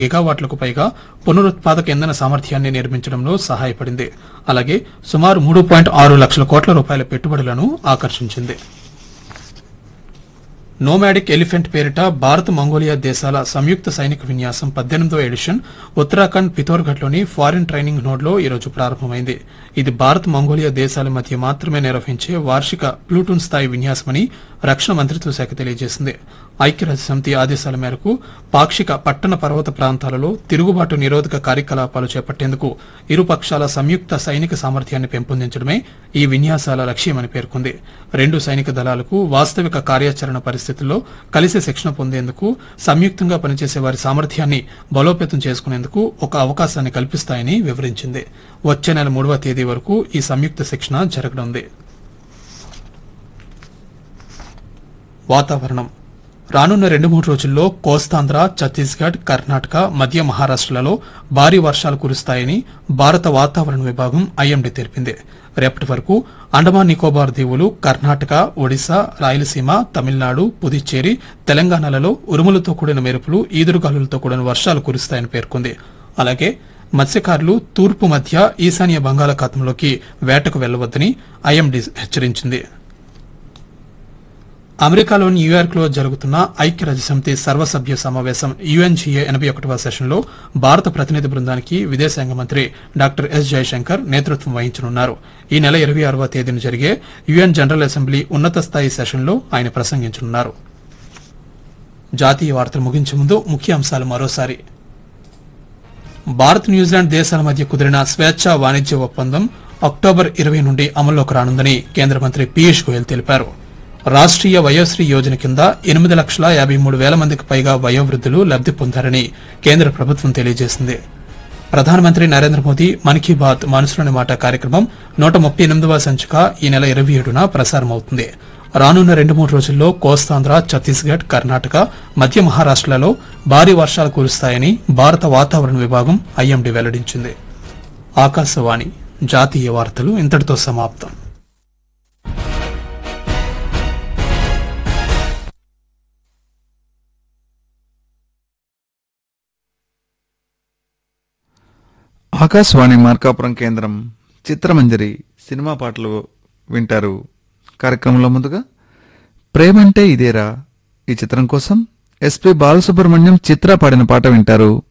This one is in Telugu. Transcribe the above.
గిగావాట్లకు పైగా పునరుత్పాదక ఇంధన సామర్థ్యాన్ని నిర్మించడంలో సహాయపడింది అలాగే సుమారు మూడు పాయింట్ ఆరు లక్షల కోట్ల రూపాయల పెట్టుబడులను ఆకర్షించింది నోమాడిక్ ఎలిఫెంట్ పేరిట భారత్ మంగోలియా దేశాల సంయుక్త సైనిక విన్యాసం పద్దెనిమిదో ఎడిషన్ ఉత్తరాఖండ్ పిథోర్ఘట్లోని ఫారిన్ ట్రైనింగ్ నోడ్లో ఈరోజు ప్రారంభమైంది ఇది భారత్ మంగోలియా దేశాల మధ్య మాత్రమే నిర్వహించే వార్షిక ప్లూటూన్ స్థాయి విన్యాసమని రక్షణ మంత్రిత్వ శాఖ తెలియజేసింది ఐక్యరాజ్య సమితి ఆదేశాల మేరకు పాక్షిక పట్టణ పర్వత ప్రాంతాలలో తిరుగుబాటు నిరోధక కార్యకలాపాలు చేపట్టేందుకు ఇరు పక్షాల సంయుక్త సైనిక సామర్థ్యాన్ని పెంపొందించడమే ఈ విన్యాసాల లక్ష్యమని పేర్కొంది రెండు సైనిక దళాలకు వాస్తవిక కార్యాచరణ పరిస్థితుల్లో కలిసి శిక్షణ పొందేందుకు సంయుక్తంగా పనిచేసే వారి సామర్థ్యాన్ని బలోపేతం చేసుకునేందుకు ఒక అవకాశాన్ని కల్పిస్తాయని వివరించింది వచ్చే నెల మూడవ తేదీ వరకు ఈ సంయుక్త శిక్షణ జరగనుంది వాతావరణం రానున్న రెండు మూడు రోజుల్లో కోస్తాంధ్ర ఛత్తీస్గఢ్ కర్ణాటక మధ్య మహారాష్టలలో భారీ వర్షాలు కురుస్తాయని భారత వాతావరణ విభాగం ఐఎండీ తెలిపింది రేపటి వరకు అండమాన్ నికోబార్ దీవులు కర్ణాటక ఒడిశా రాయలసీమ తమిళనాడు పుదుచ్చేరి తెలంగాణలలో ఉరుములతో కూడిన మెరుపులు ఈదురుగాలులతో కూడిన వర్షాలు కురుస్తాయని పేర్కొంది అలాగే మత్స్యకారులు తూర్పు మధ్య ఈశాన్య బంగాళాఖాతంలోకి వేటకు వెళ్లవద్దని ఐఎండీ హెచ్చరించింది అమెరికాలోని న్యూయార్క్ లో జరుగుతున్న ఐక్యరాజ్య సమితి సర్వసభ్య సమావేశం యుఎన్జీఏ ఎనభై ఒకటవ సెషన్లో భారత ప్రతినిధి బృందానికి విదేశాంగ మంత్రి డాక్టర్ ఎస్ జయశంకర్ నేతృత్వం వహించనున్నారు ఈ నెల ఇరవై ఆరవ తేదీన జరిగే యుఎన్ జనరల్ అసెంబ్లీ ఉన్నత స్థాయి సెషన్లో ఆయన ప్రసంగించనున్నారు జాతీయ వార్తలు ముగించే ముందు ముఖ్య అంశాలు మరోసారి భారత్ న్యూజిలాండ్ దేశాల మధ్య కుదిరిన స్వేచ్ఛా వాణిజ్య ఒప్పందం అక్టోబర్ ఇరవై నుండి అమల్లోకి రానుందని కేంద్ర మంత్రి పీయూష్ గోయల్ తెలిపారు రాష్ట్రీయ వయోశ్రీ యోజన కింద ఎనిమిది లక్షల యాభై మూడు వేల మందికి పైగా వయోవృద్ధులు లబ్ది పొందారని కేంద్ర ప్రభుత్వం తెలియజేసింది ప్రధానమంత్రి నరేంద్ర మోదీ మన్ కీ బాత్ మనసులోని మాట కార్యక్రమం నూట ముప్పై ఎనిమిదవ సంచిక ఈ నెల ఇరవై ఏడున ప్రసారమవుతుంది రానున్న రెండు మూడు రోజుల్లో కోస్తాంధ్ర ఛత్తీస్గఢ్ కర్ణాటక మధ్య మహారాష్టలలో భారీ వర్షాలు కురుస్తాయని భారత వాతావరణ విభాగం ఐఎండీ వెల్లడించింది ఆకాశవాణి జాతీయ వార్తలు ఇంతటితో సమాప్తం ఆకాశవాణి మార్కాపురం కేంద్రం చిత్రమంజరి సినిమా పాటలు వింటారు కార్యక్రమంలో ముందుగా ప్రేమంటే ఇదేరా ఈ చిత్రం కోసం ఎస్పి బాలసుబ్రహ్మణ్యం చిత్ర పాడిన పాట వింటారు